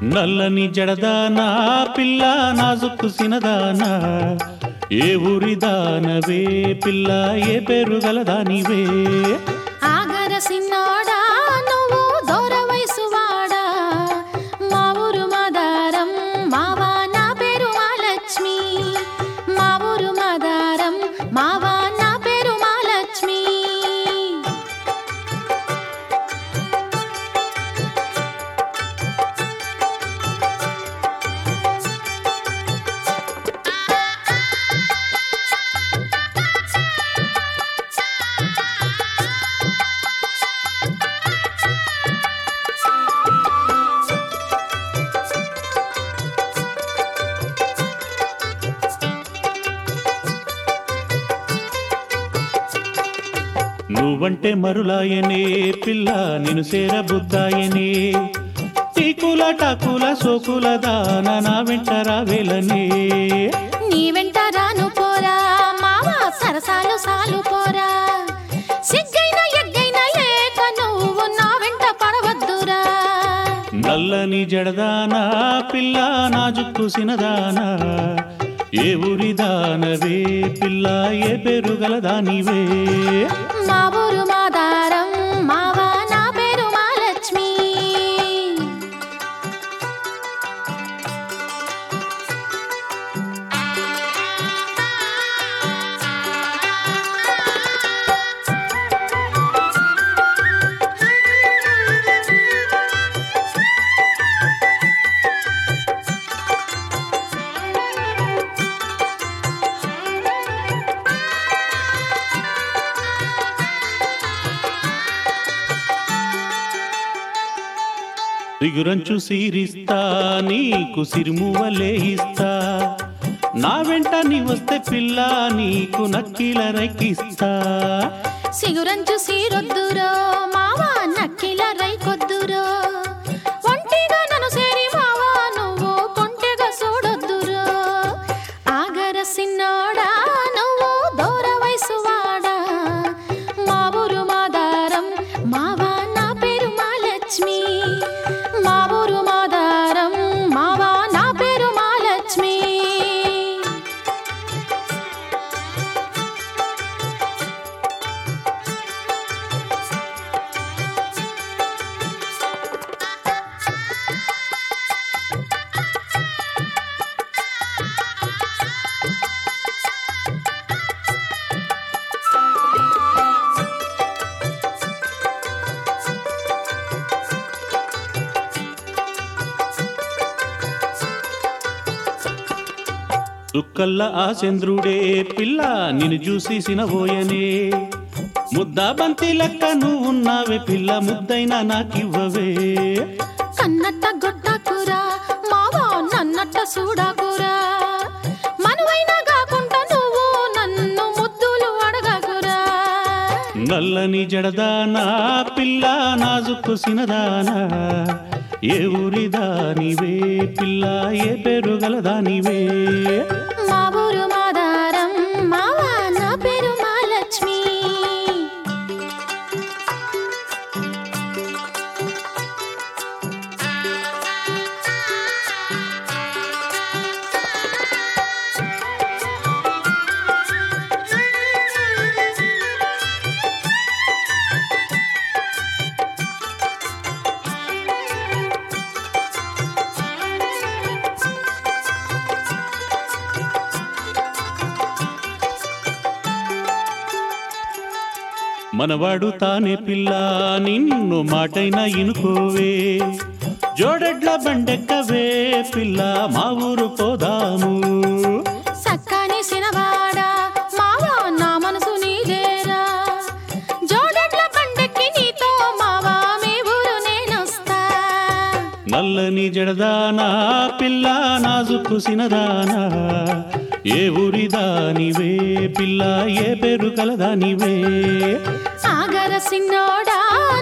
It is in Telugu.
నల్లని జడదానా పిల్ల నాజుక్కు సినదానా ఏ ఊరి దానవే పిల్ల ఏ పేరు గలదానివే ఆగర సిన్నోడా నువ్వు దూర వయసు వాడా మా ఊరు మాదారం మావా నా పేరు మహాలక్ష్మి మా ఊరు మాదారం మావా నా పేరు మహాలక్ష్మి నువ్వంటే మరులాయనే పిల్ల నిన్ను సేరబుద్దాయనే టీకుల టాకుల సోకుల దాన నా వెంట రావేలనే నీ వెంట రాను పోరా మావా సరసాలు సాలు పోరా సిగ్గైన ఎగ్గైన లేక నువ్వు నా వెంట పడవద్దురా నల్లని జడదానా పిల్ల నాజుక్కు సినదానా ఏ ఊరి దానవే పిల్ల ఏ పేరు గలదానివే మా ఊరు మాదారం మావా నా పేరు మహాలక్ష్మి దిగురంచు సీరిస్తా నీకు సిరిమువలే ఇస్తా నా వెంట నీ వస్తే పిల్ల నీకు నక్కిల రైకిస్తా సిగురంచు సీరొద్దురో మావా నక్కిల రైకొద్దురో ఒంటిగా నన్ను సేరి మావా నువ్వు కొంటెగా చూడొద్దురో ఆగర సిన్నోడా నువ్వు దూర వయసు వాడా మా ఊరు మాదారం మావా నా పేరు మహాలక్ష్మి మా ఊరు మాదారం మావా నా పేరు మహాలక్ష్మి దుక్కల్ల ఆ చంద్రుడే పిల్ల నిన్ను చూసి సినబోయనే ముద్దా బంతి లెక్క నువ్వు ఉన్నావే పిల్ల ముద్దైనా నాకివ్వవే కన్నట్ట గొట్టకురా మావా నన్నట్ట చూడకురా మనువైనా కాకుండా నువ్వు నన్ను ముద్దులు అడగకురా నల్లని జడదానా పిల్ల నాజుక్కు సినదానా ఏ ఊరి దానివే పిల్ల ఏ పేరు గలదానివే మా ఊరు మాదారం మావా నా పేరు మహాలక్ష్మి మనవాడు తానే పిల్ల నిన్ను మాటైనా ఇనుకోవే జోడెడ్ల బండెక్కవే పిల్ల మా ఊరు పోదాము సక్కాని సినవాడా మావా నా మనసు నీదేరా జోడెడ్ల పండక్కి నీతో మావా మీ ఊరు నేనొస్తా నల్లని జడదానా పిల్ల నాజుక్కు సినదానా ఏ ఊరి దానివే పిల్ల ఏ పేరు కలదానివే ఆగర సిన్నోడా